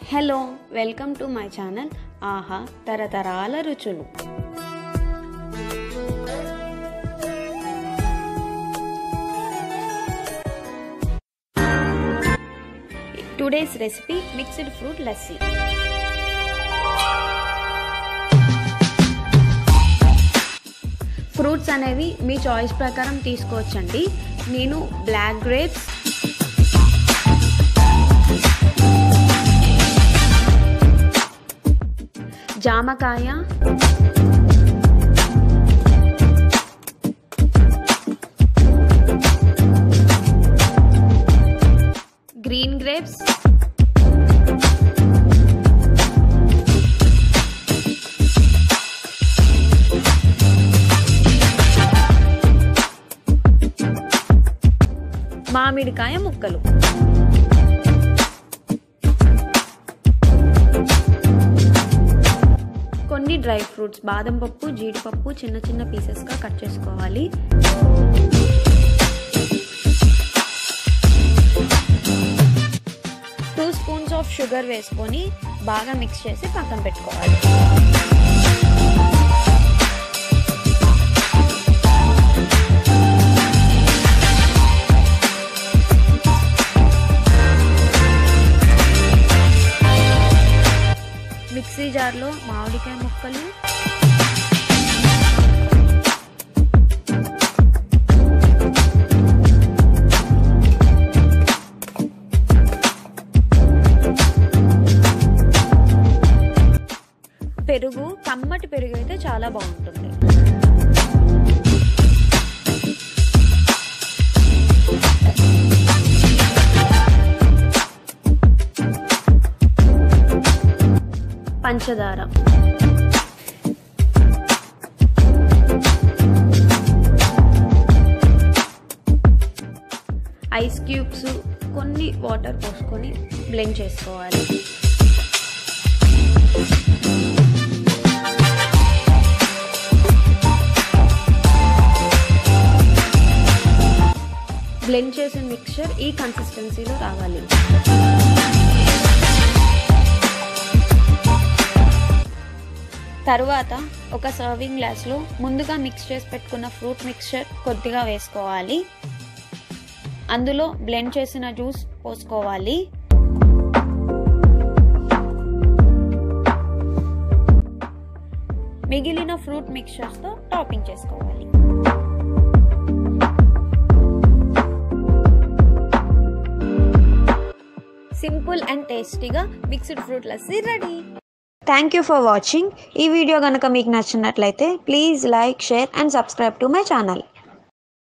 hello welcome to my channel ఆహా తరతరాల రుచులు today's recipe mixed fruit lassi fruits అనేవి మీ చాయిస్ ప్రకారం తీసుకోవచ్చండి నేను బ్లాక్ గ్రేప్స్ జామకాయ గ్రీన్ గ్రేప్స్ మామిడికాయ ముక్కలు కొన్ని డ్రై ఫ్రూట్స్ బాదం పప్పు జీడిపప్పు చిన్న చిన్న పీసెస్గా కట్ చేసుకోవాలి టూ స్పూన్స్ ఆఫ్ షుగర్ వేసుకొని బాగా మిక్స్ చేసి పక్కన పెట్టుకోవాలి మిక్సీ జార్లో మామిడికాయ ముక్కలు పెరుగు కమ్మటి పెరుగు అయితే చాలా బాగుంటుంది పంచదార ఐస్ క్యూబ్స్ కొన్ని వాటర్ పోసుకొని బ్లెండ్ చేసుకోవాలి బ్లెండ్ చేసిన మిక్చర్ ఈ కన్సిస్టెన్సీలో రావాలి తరువాత ఒక సర్వింగ్ గ్లాస్లో ముందుగా మిక్స్ చేసి పెట్టుకున్న ఫ్రూట్ మిక్చర్ కొద్దిగా వేసుకోవాలి అందులో బ్లెండ్ చేసిన జ్యూస్ పోసుకోవాలి మిగిలిన ఫ్రూట్ మిక్చర్స్తో టాపింగ్ చేసుకోవాలి సింపుల్ అండ్ టేస్టీగా mixed fruit lassi ready thank you for watching ఈ వీడియో కనుక మీకు నచ్చినట్లయితే please like share and subscribe to my channel